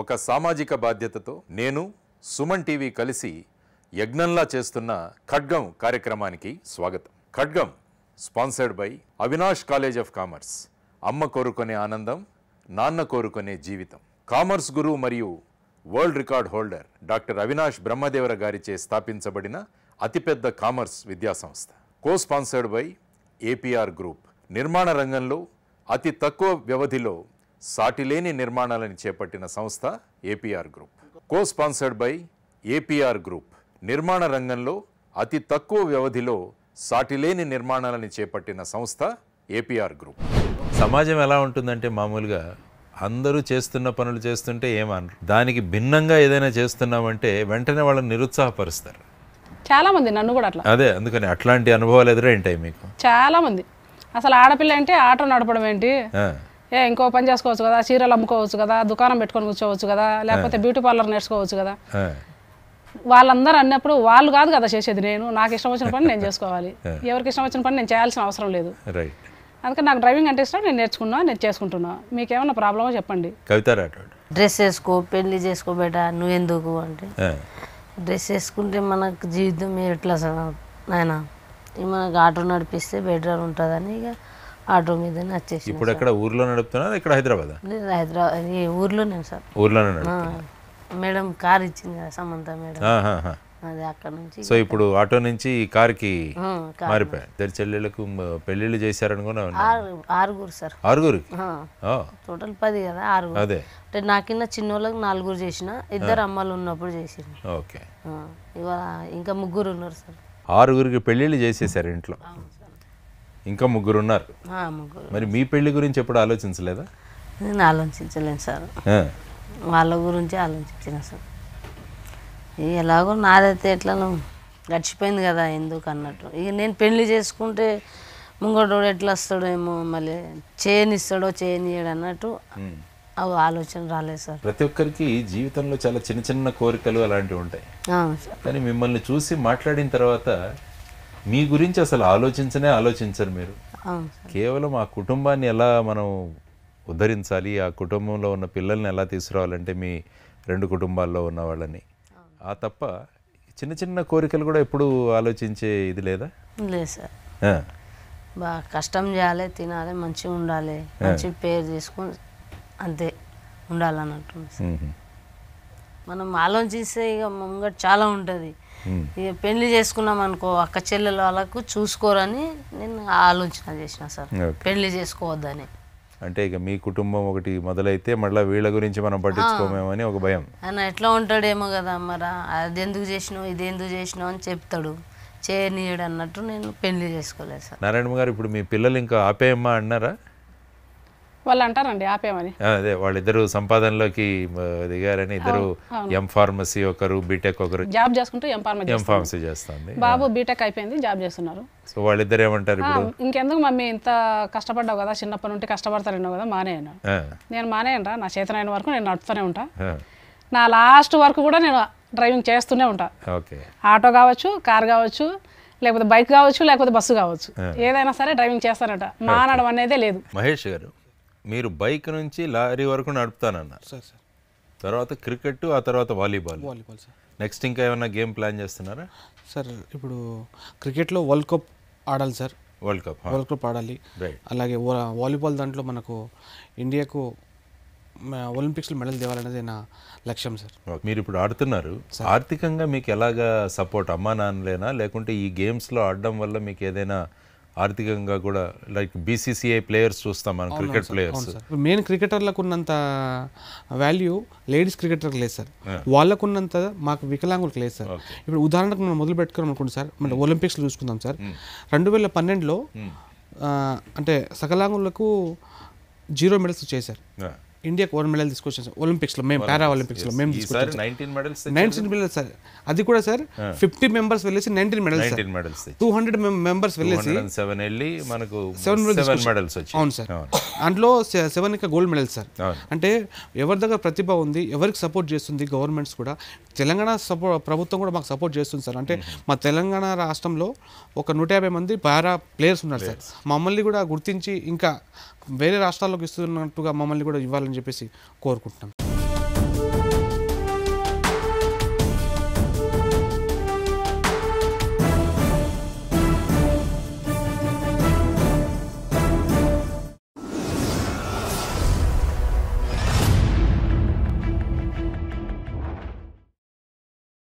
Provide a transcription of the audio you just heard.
ఒక సామాజిక బాధ్యతతో నేను సుమన్ టీవీ కలిసి యజ్ఞంలా చేస్తున్న ఖడ్గం కార్యక్రమానికి స్వాగతం Khadgam sponsored by Avinash college of commerce అమ్మ కోరుకునే ఆనందం నాన్న కోరుకునే జీవితం కామర్స్ గురు మరియు world record holder doctor Avinash Brahmadevara గారిచే స్థాపించబడిన అతిపెద్ద కామర్స్ విద్యా సంస్థ co sponsored by APR group నిర్మాణ రంగంలో అతి తక్కువ వ్యవధిలో సాటిలేని నిర్మాణాలను చేపట్టిన సంస్థ APR group co sponsored by APR group నిర్మాణ రంగంలో అతి తక్కువ వ్యవధిలో సాటిలేని నిర్మాణాలను చేపట్టిన సంస్థ ఏపీఆర్ గ్రూప్ సమాజం ఎలా ఉంటుందంటే మామూలుగా అందరూ చేస్తున్న పనులు చేస్తుంటే ఏమనరు దానికి భిన్నంగా ఏదైనా చేస్తున్నామంటే వెంటనే వాళ్ళని నిరుత్సాహపరుస్తారు చాలా మంది నన్ను కూడా అట్లా అదే అందుకని అట్లాంటి అనుభవాలు ఎదురైంటాయి మీకు చాలా మంది అసలు ఆడపిల్ల అంటే ఆటో నడపడం ఏంటి ఆ, ఏ ఇంకో పని చేసుకోవచ్చు కదా చీరలు అమ్ముకోవచ్చు కదా దుకాణం పెట్టుకొని కూర్చోవచ్చు కదా లేకపోతే బ్యూటీ పార్లర్ నేర్చుకోవచ్చు కదా ఆ, వాళ్ళందరూ అన్నప్పుడు వాళ్ళు కాదు కదా చేసేది నేను నాకు ఇష్టం వచ్చిన పని నేను చేసుకోవాలి ఎవరికి ఇష్టం వచ్చిన పని నేను చేయాల్సిన అవసరం లేదు రైట్ అందుకని నాకు డ్రైవింగ్ అంటే ఇష్టం నేను నేర్చుకున్నా నేను చేసుకుంటున్నా మీకేమైనా ప్రాబ్లమో చెప్పండి కవిత రాఠోడ్ డ్రెస్ వేసుకో పెళ్లి చేసుకో బేట నువ్వెందుకు అంటే ఆ, డ్రెస్ వేసుకుంటే మనకు జీవితం ఎట్లా సార్ నాయన ఇక మనకు ఆటో నడిపిస్తే బెటర్ ఉంటుందని ఇక ఆటో మీదనే వచ్చేసి ఇప్పుడు ఎక్కడ ఊర్లో నడుపుతున్నారు ఇక్కడ హైదరాబాద్ హైదరాబాద్ ఈ ఊర్లోనే సార్ ఊర్లోనే ఆ, నడుపుతున్నారు మేడం కార్ ఇచ్చింది కదా సమంత మేడం ఆహాహా. అది అక్కడ నుంచి సో ఇప్పుడు ఆటో నుంచి ఈ కార్కి ఆ, కార్ మారిపోయాయి ఇద్దరు చెల్లెళ్ళకు మ- పెళ్ళిళ్ళు చేశారనుకున్నా ఆరు ఆరుగురు సార్ ఆరుగురికి ఆ, ఆ, టోటల్ పది కదా ఆరుగురు అదే అంటే నాకిన్న చిన్నోళ్ళకి నలుగురు చేసిన ఇద్దరు అమ్మలు ఉన్నప్పుడు చేసింది ఓకే ఇవాళ ఇంకా ముగ్గురు ఉన్నారు సార్ ఆరుగురికి పెళ్ళిళ్ళు చేసేసారు ఇంట్లో ఇంకా ముగ్గురు ఉన్నారు ఆ, ముగ్గురు మరి మీ పెళ్లి గురించి ఎప్పుడు ఆలోచించలేదా నేను ఆలోచించలేను సార్ ఆ, వాళ్ళ గురించి ఆలోచించిన సార్ ఇక ఎలాగో నాదైతే ఎట్లనో గడిచిపోయింది కదా ఎందుకు అన్నట్టు ఇక నేను పెళ్లి చేసుకుంటే ముంగటోడు ఎట్లా వస్తాడేమో మళ్ళీ చేయనిస్తాడో చేయనియడు అన్నట్టు అవి ఆలోచన రాలేదు సార్ ప్రతి ఒక్కరికి జీవితంలో చాలా చిన్న చిన్న కోరికలు అలాంటివి ఉంటాయి అవును సార్ కానీ మిమ్మల్ని చూసి మాట్లాడిన తర్వాత మీ గురించి అసలు ఆలోచించనే ఆలోచించరు మీరు అవును సార్ కేవలం ఆ కుటుంబాన్ని ఎలా మనం ఉద్ధరించాలి ఆ కుటుంబంలో ఉన్న పిల్లల్ని ఎలా తీసుకురావాలంటే మీ రెండు కుటుంబాల్లో ఉన్న వాళ్ళని ఆ తప్ప చిన్న చిన్న కోరికలు కూడా ఎప్పుడు ఆలోచించే ఇది లేదా లేదు సార్ ఆ, బాగా కష్టం చేయాలి తినాలి మంచిగా ఉండాలి మంచి పేరు తీసుకొని అంతే ఉండాలన్నట్టు సార్ మ్మ్. మనం ఆలోచిస్తే ఇక ముంగట చాలా ఉంటుంది మ్మ్. ఇక పెళ్లి చేసుకున్నాం అనుకో అక్క చెల్లెల వాళ్ళకు చూసుకోరని నేను ఆలోచన చేసిన సార్ ఓకే. పెళ్లి చేసుకోవద్దని అంటే ఇక మీ కుటుంబం ఒకటి మొదలైతే మళ్ళీ వీళ్ళ గురించి మనం పట్టించుకోమేమని ఒక భయం ఆయన ఎట్లా ఉంటాడేమో కదా మరి అది ఎందుకు చేసినావు ఇది ఎందుకు చేసినావు అని చెప్తాడు చేయనీయడు అన్నట్టు నేను పెళ్లి చేసుకోలేదు సార్ నారాయణ గారు ఇప్పుడు మీ పిల్లలు ఇంకా ఆపేయమ్మా అన్నారా వాళ్ళు అంటారండి ఆపేమని ఆ, అదే వాళ్ళిద్దరు సంపాదనలోకి ఆ, దిగారని ఇద్దరు ఎం ఫార్మసీ ఒకరు బీటెక్ ఒకరు జాబ్ చేసుకుంటూ ఎంపార్మెంట్ ఎం ఫార్మసీ చేస్తుంది బాబు బీటెక్ అయిపోయింది జాబ్ చేస్తున్నారు సో వాళ్ళిద్దరు ఏమంటారు ఆ, ఇప్పుడు ఇంకెందుకు మమ్మీ ఇంత కష్టపడ్డావు కదా చిన్నప్పటి నుండి కష్టపడతానన్నావు కదా మానేయను ఆ, నేను మానేయనరా నా చేతనైన వరకు నేను నడుపుతూనే ఉంటా ఆ, నా లాస్ట్ వరకు కూడా నేను డ్రైవింగ్ చేస్తూనే ఉంటా ఓకే ఆటో కావచ్చు కార్ కావచ్చు లేకపోతే బైక్ కావచ్చు లేకపోతే బస్సు కావచ్చు ఏదైనా సరే డ్రైవింగ్ చేస్తానట మానడం అనేదే లేదు మహేష్ గారు మీరు బైక్ నుంచి లారీ వరకు నడుపుతానన్నారు సార్ సార్ తర్వాత క్రికెట్ ఆ తర్వాత వాలీబాల్ వాలీబాల్ సార్ నెక్స్ట్ ఇంకా ఏమైనా గేమ్ ప్లాన్ చేస్తున్నారా సార్ ఇప్పుడు క్రికెట్లో వరల్డ్ కప్ ఆడాలి sir world cup world cup ఆడాలి రైట్ అలాగే వా- వాలీబాల్ దాంట్లో మనకు ఇండియాకు మ- ఒలింపిక్స్లో మెడల్ తేవాలనేది నా లక్ష్యం సార్ మీరు ఇప్పుడు ఆడుతున్నారు ఆర్థికంగా మీకు ఎలాగా సపోర్ట్ అమ్మా నాన్నలేనా లేకుంటే ఈ గేమ్స్లో ఆడడం వల్ల మీకు ఏదైనా ఆర్థికంగా కూడా లైక్ బీసీసీఐ ప్లేయర్స్ చూస్తాం మనం క్రికెట్ ప్లేయర్స్ అవును సార్ మెయిన్ క్రికెటర్లకు ఉన్నంత వాల్యూ లేడీస్ క్రికెటర్కి లేదు సార్ వాళ్ళకు ఉన్నంత మాకు వికలాంగులకు లేదు సార్ ఇప్పుడు ఉదాహరణకు మనం మొదలు పెట్టుకున్నాం అనుకోండి సార్ మన ఒలింపిక్స్లో చూసుకుందాం సార్ రెండు వేల పన్నెండులో ఆ, అంటే సకలాంగులకు జీరో మెడల్స్ వచ్చాయి సార్ ఇండియాకు వన్ మెడల్ తీసుకొచ్చాం సార్ ఒలింపిక్స్లో మేము పారా ఒలింపిక్స్లో మేము తీసుకొచ్చాం ఈసారి nineteen medals nineteen medals sir అది కూడా సార్ ఫిఫ్టీ మెంబర్స్ వెళ్ళేసి nineteen medals sir nineteen medals two hundred members వెళ్ళేసి సెవెన్ వెళ్ళి మనకు సెవెన్ సెవెన్ మెడల్స్ వచ్చాయి అవును సార్ దాంట్లో సె- సెవెన్ ఇంకా గోల్డ్ మెడల్ సార్ అవును. అంటే ఎవరి దగ్గర ప్రతిభ ఉంది ఎవరికి సపోర్ట్ చేస్తుంది గవర్నమెంట్స్ కూడా తెలంగాణ సపో ప్రభుత్వం కూడా మాకు సపోర్ట్ చేస్తుంది సార్ అంటే మా తెలంగాణ రాష్ట్రంలో ఒక నూట యాభై మంది పారా ప్లేయర్స్ ఉన్నారు సార్ మమ్మల్ని కూడా గుర్తించి ఇంకా వేరే రాష్ట్రాల్లోకి ఇస్తున్నట్టుగా మమ్మల్ని కూడా ఇవ్వాలని చెప్పేసి కోరుకుంటున్నాం